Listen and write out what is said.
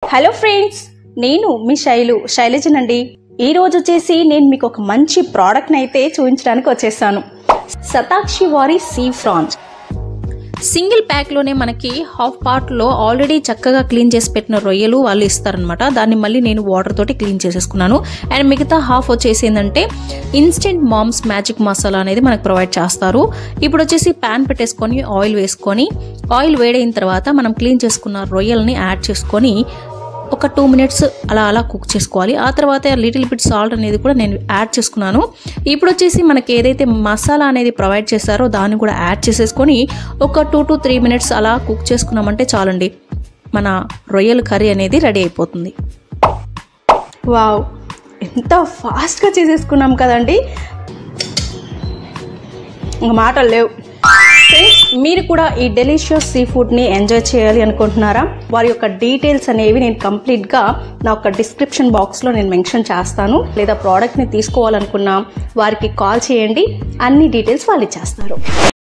hello friends నేను మీ శైలు శైలజనండి ఈ రోజు వచ్చేసి నేను మీకు ఒక మంచి ప్రోడక్ట్ని అయితే చూపించడానికి వచ్చేసాను శతాక్షి వారి సీ ఫ్రాన్స్ సింగిల్ ప్యాక్లోనే మనకి హాఫ్ పార్ట్లో ఆల్రెడీ చక్కగా క్లీన్ చేసి పెట్టిన రొయ్యలు వాళ్ళు ఇస్తారనమాట దాన్ని మళ్ళీ నేను వాటర్ తోటి క్లీన్ చేసేసుకున్నాను అండ్ మిగతా హాఫ్ వచ్చేసి ఏంటంటే ఇన్స్టెంట్ మామ్స్ మ్యాజిక్ మసాలా అనేది మనకు ప్రొవైడ్ చేస్తారు ఇప్పుడు వచ్చేసి ప్యాన్ పెట్టేసుకొని ఆయిల్ వేసుకొని ఆయిల్ వేడైన తర్వాత మనం క్లీన్ చేసుకున్న రొయ్యల్ని యాడ్ చేసుకొని ఒక టూ మినిట్స్ అలా అలా కుక్ చేసుకోవాలి ఆ తర్వాత లిటిల్ బిట్ సాల్ట్ అనేది కూడా నేను యాడ్ చేసుకున్నాను ఇప్పుడు వచ్చేసి మనకి ఏదైతే మసాలా అనేది ప్రొవైడ్ చేశారో దాన్ని కూడా యాడ్ చేసేసుకొని ఒక టూ టు త్రీ మినిట్స్ అలా కుక్ చేసుకున్నామంటే చాలండి మన రొయ్యల కర్రీ అనేది రెడీ అయిపోతుంది వావ్ ఎంత ఫాస్ట్గా చేసేసుకున్నాం కదండి ఇంక మాటలు లేవు ఫ్రెండ్స్ మీరు కూడా ఈ డెలిషియస్ సీ ఫుడ్ని ఎంజాయ్ చేయాలి అనుకుంటున్నారా వారి యొక్క డీటెయిల్స్ అనేవి నేను కంప్లీట్గా నా యొక్క డిస్క్రిప్షన్ బాక్స్లో నేను మెన్షన్ చేస్తాను లేదా ప్రోడక్ట్ని తీసుకోవాలనుకున్నా వారికి కాల్ చేయండి అన్ని డీటెయిల్స్ వాళ్ళు ఇచ్చేస్తారు